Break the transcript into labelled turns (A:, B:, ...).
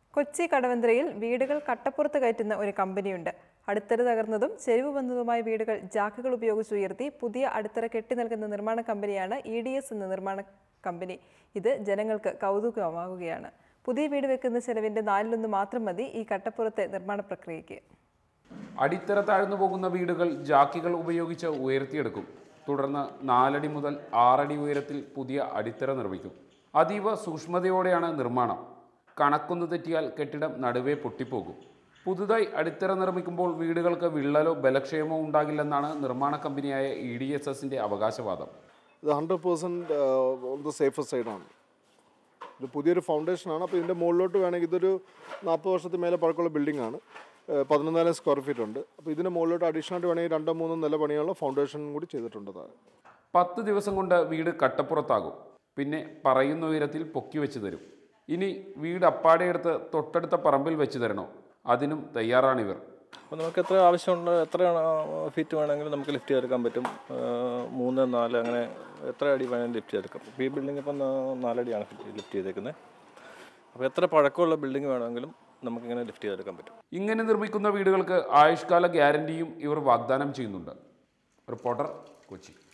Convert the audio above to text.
A: കൊച്ചി കടവന്ത്രയിൽ വീടുകൾ കട്ടപ്പുറത്ത് കയറ്റുന്ന ഒരു കമ്പനിയുണ്ട് അടിത്തറ തകർന്നതും ചെരിവ് വന്നതുമായ വീടുകൾ ജാക്കുകൾ ഉപയോഗിച്ച് ഉയർത്തി പുതിയ അടിത്തറ കെട്ടി നൽകുന്ന നിർമ്മാണ കമ്പനിയാണ് ഇ ഡി എസ് എന്ന നിർമ്മാണ കമ്പനി ഇത് ജനങ്ങൾക്ക് കൗതുകമാകുകയാണ് പുതിയ വീട് വെക്കുന്ന ചെലവിന്റെ നാലിലൊന്ന് മാത്രം മതി ഈ കട്ടപ്പുറത്തെ നിർമ്മാണ പ്രക്രിയയ്ക്ക്
B: അടിത്തറ താഴ്ന്നു പോകുന്ന വീടുകൾ ജാക്കികൾ ഉപയോഗിച്ച് ഉയർത്തിയെടുക്കും തുടർന്ന് നാലടി മുതൽ ആറടി ഉയരത്തിൽ പുതിയ അടിത്തറ നിർമ്മിക്കും അതീവ സൂക്ഷ്മതയോടെയാണ് നിർമ്മാണം കണക്കൊന്നു തെറ്റിയാൽ കെട്ടിടം നടുവേ പൊട്ടിപ്പോകും പുതുതായി അടിത്തറ നിർമ്മിക്കുമ്പോൾ വീടുകൾക്ക് വിള്ളലോ ബലക്ഷയമോ ഉണ്ടാകില്ലെന്നാണ് നിർമ്മാണ കമ്പനിയായ ഇ ഡി എസ് എസിന്റെ അവകാശവാദം
C: ഇത് hundred percent on the safer സൈഡാണ് ഇത് പുതിയൊരു ഫൗണ്ടേഷനാണ് അപ്പോൾ ഇതിൻ്റെ മുകളിലോട്ട് വേണമെങ്കിൽ ഇതൊരു നാൽപ്പത് വർഷത്തിന് മേലെ പഴക്കമുള്ള ബിൽഡിംഗ് ആണ് ഏഹ് പതിനൊന്നായിരം സ്ക്വയർ ഫീറ്റ് ഉണ്ട് അപ്പോൾ ഇതിൻ്റെ മുകളിലോട്ട് അഡീഷണൽ ആയിട്ട് വേണമെങ്കിൽ രണ്ടോ മൂന്നോ നില പണിയുള്ള ഫൗണ്ടേഷൻ കൂടി ചെയ്തിട്ടുണ്ട് താഴെ
B: പത്ത് ദിവസം കൊണ്ട് വീട് കട്ടപ്പുറത്താകും പിന്നെ പറയുന്ന ഉയരത്തിൽ പൊക്കി വെച്ച് തരും ഇനി വീട് അപ്പാടെ എടുത്ത് തൊട്ടടുത്ത പറമ്പിൽ വെച്ച് തരണോ അതിനും തയ്യാറാണിവർ
D: അപ്പോൾ നമുക്ക് എത്ര ആവശ്യമുണ്ട് എത്ര ഫീറ്റ് വേണമെങ്കിലും നമുക്ക് ലിഫ്റ്റ് ചെയ്തെടുക്കാൻ പറ്റും ആ, മൂന്ന് നാല് അങ്ങനെ എത്ര അടി വേണമെങ്കിലും ലിഫ്റ്റ് ചെയ്തെടുക്കാം ഇപ്പോൾ ഈ ബിൽഡിംഗ് ഇപ്പം നാ- നാലടിയാണ് ലിഫ്റ്റ് ചെയ്തേക്കുന്നത് അപ്പോൾ എത്ര പഴക്കമുള്ള ബിൽഡിംഗ് വേണമെങ്കിലും നമുക്കിങ്ങനെ ലിഫ്റ്റ് ചെയ്തെടുക്കാൻ പറ്റും
B: ഇങ്ങനെ നിർമ്മിക്കുന്ന വീടുകൾക്ക് ആയുഷ്കാല ഗ്യാരണ്ടിയും ഇവർ വാഗ്ദാനം ചെയ്യുന്നുണ്ട് റിപ്പോർട്ടർ കൊച്ചി